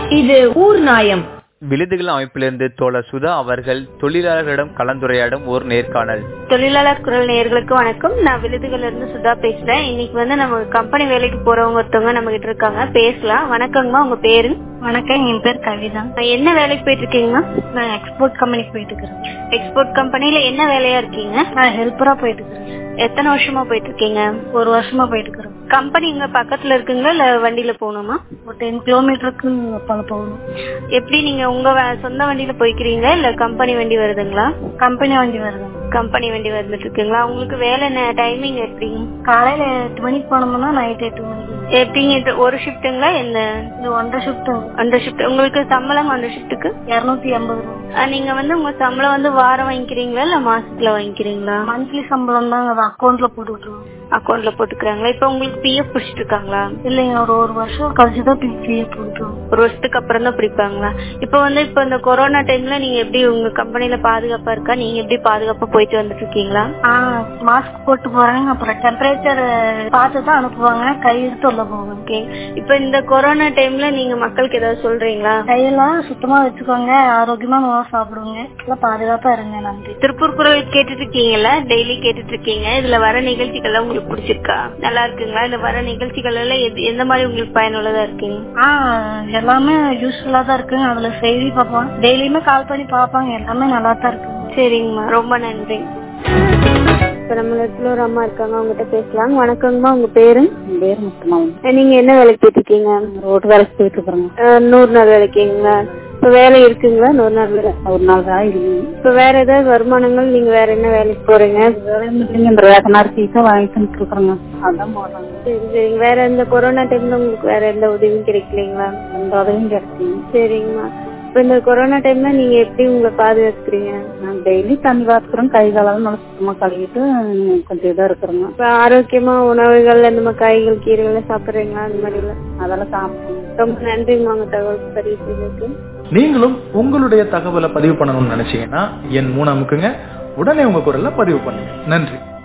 இது ஊர் நாயம் விழுதுகள் அமைப்பிலிருந்து தோழர் சுதா அவர்கள் தொழிலாளர்களிடம் கலந்துரையாடும் ஒரு நேர்காணல் தொழிலாளர் குரல் நேயர்களுக்கு வணக்கம் நான் விழுதுகள்ல இருந்து சுதா பேசுறேன் இன்னைக்கு வந்து நம்ம கம்பெனி வேலைக்கு போறவங்க ஒருத்தவங்க நம்ம கிட்ட இருக்காங்க பேசலாம் வணக்கங்கம்மா உங்க பேரு வணக்கம் என் பேர் கவிதா என்ன வேலைக்கு போயிட்டு இருக்கீங்கம்மா நான் எக்ஸ்போர்ட் கம்பெனிக்கு போயிட்டு இருக்கிறேன் எக்ஸ்போர்ட் கம்பெனில என்ன வேலையா இருக்கீங்க நான் ஹெல்ப்பரா போயிட்டு இருக்கிறேன் எத்தனை வருஷமா போயிட்டு இருக்கீங்க ஒரு வருஷமா போயிட்டு இருக்கிறேன் கம்பெனி இங்க பக்கத்துல இருக்குங்களா இல்ல வண்டியில போகணுமா ஒரு டென் கிலோமீட்டருக்கு பல போகணும் எப்படி நீங்க உங்க வ- சொந்த வண்டியில போய்க்கிறீங்களா இல்ல கம்பெனி வண்டி வருதுங்களா கம்பெனி வண்டி வருது கம்பெனி வண்டி வந்துட்டு இருக்குங்களா உங்களுக்கு வேலை என்ன டைமிங் எப்படி காலையில எட்டு மணிக்கு போனோம்னா நைட் எட்டு மணிக்கு எப்படிங்க இது ஒரு ஷிஃப்ட்டுங்களா என்ன இது ஒன்றரை ஷிஃப்ட் அந்த ஷிஃப்ட் உங்களுக்கு சம்பளம் அந்த ஷிஃப்ட்டுக்கு இருநூத்தி எண்பது ரூபா அஹ் நீங்க வந்து உங்க சம்பளம் வந்து வாரம் வாங்கிக்கிறீங்களா இல்ல மாசத்துல வாங்கிக்கிறீங்களா மந்த்லி சம்பளம் தான் அதை அக்கௌண்ட்ல போட்டு விட்டுருவோம் அக்கௌண்ட்ல போட்டுக்கிறாங்களா இப்ப உங்களுக்கு பிஎஃப் பிடிச்சிட்டு இருக்காங்களா இல்லைங்க ஒரு ஒரு வருஷம் கழிச்சுதான் பிஎஃப் போட்டுருவோம் ஒரு வருஷத்துக்கு அப்புறம் தான் பிடிப்பாங்களா இப்ப வந்து இப்ப இந்த கொரோனா டைம்ல நீங்க எப்படி உங்க கம்பெனில பாதுகாப்பா இருக்கா நீங்க எப்படி பாதுகாப்பா போயிட்டு வந்துட்டு இருக்கீங்களா ஆஹ் மாஸ்க் போட்டு போறாங்க அப்புறம் டெம்பரேச்சர் பார்த்து தான் அனுப்புவாங்க கை எடுத்து உள்ள போவாங்க ஓகே இப்ப இந்த கொரோனா டைம்ல நீங்க மக்களுக்கு ஏதாவது சொல்றீங்களா கையெல்லாம் சுத்தமா வச்சுக்கோங்க ஆரோக்கியமா உணவு சாப்பிடுங்க எல்லாம் பாதுகாப்பா இருங்க நன்றி திருப்பூர் குரல் கேட்டுட்டு இருக்கீங்கல்ல டெய்லி கேட்டுட்டு இருக்கீங்க இதுல வர நிகழ்ச்சிகள் உங்களுக்கு பிடிச்சிருக்கா நல்லா இருக்குங்களா இல்ல வர நிகழ்ச்சிகள் எல்லாம் எது- எந்த மாதிரி உங்களுக்கு பயனுள்ளதா இருக்குங்க ஆஹ் எல்லாமே யூஸ்ஃபுல்லா தான் இருக்குங்க அதுல செய்தி பார்ப்போம் டெய்லியுமே கால் பண்ணி பார்ப்பாங்க எல்லாமே நல்லா தான் இருக்குங்க சரிங்கம்மா ரொம்ப நன்றி இப்ப நம்ம இடத்துல ஒரு அம்மா இருக்காங்க அவங்ககிட்ட பேசலாம் வணக்கங்கம்மா உங்க பேரு பேர் முத்துமாவும் நீங்க என்ன வேலைக்கு போயிட்டு இருக்கீங்க ரோட்டு வேலைக்கு போயிட்டு இருக்கிறோங்க அஹ், நூறு நாள் வேலைக்குங்களா இப்ப வேலை இருக்குங்களா நூறு நாள் வேலை ஒரு நாள் தான் இல்லைங்க இப்ப வேற ஏதாவது வருமானங்கள் நீங்க வேற என்ன வேலைக்கு போறீங்க இந்த ரேஷன் அரிசிக்கா வாங்கிட்டு இருக்கிறோங்க அதான் போடுறாங்க சரி சரிங்க வேற இந்த கொரோனா டைம்ல உங்களுக்கு வேற எந்த உதவியும் கிடைக்கலீங்களா எந்த உதவியும் கிடைச்சிங்க சரிங்கம்மா இப்ப இந்த கொரோனா டைம்ல நீங்க எப்படி உங்களை பாதுகாத்துக்கிறீங்க நான் டெய்லி தண்ணி பார்த்துக்கிறோம் கை காலம் நல்லா சுத்தமா கழுவிட்டு கொஞ்சம் இதா இருக்கிறோங்க இப்ப ஆரோக்கியமா உணவுகள் இந்த மாதிரி காய்கள் கீரைகள் எல்லாம் சாப்பிடுறீங்களா அந்த மாதிரி எல்லாம் அதெல்லாம் சாப்பிடுவோம் ரொம்ப நன்றிங்கம்மா உங்க தகவல் பதிவு செய்ததுக்கு நீங்களும் உங்களுடைய தகவலை பதிவு பண்ணணும்னு நினைச்சீங்கன்னா என் மூணு அமுக்குங்க உடனே உங்க குரல்ல பதிவு பண்ணுங்க நன்றி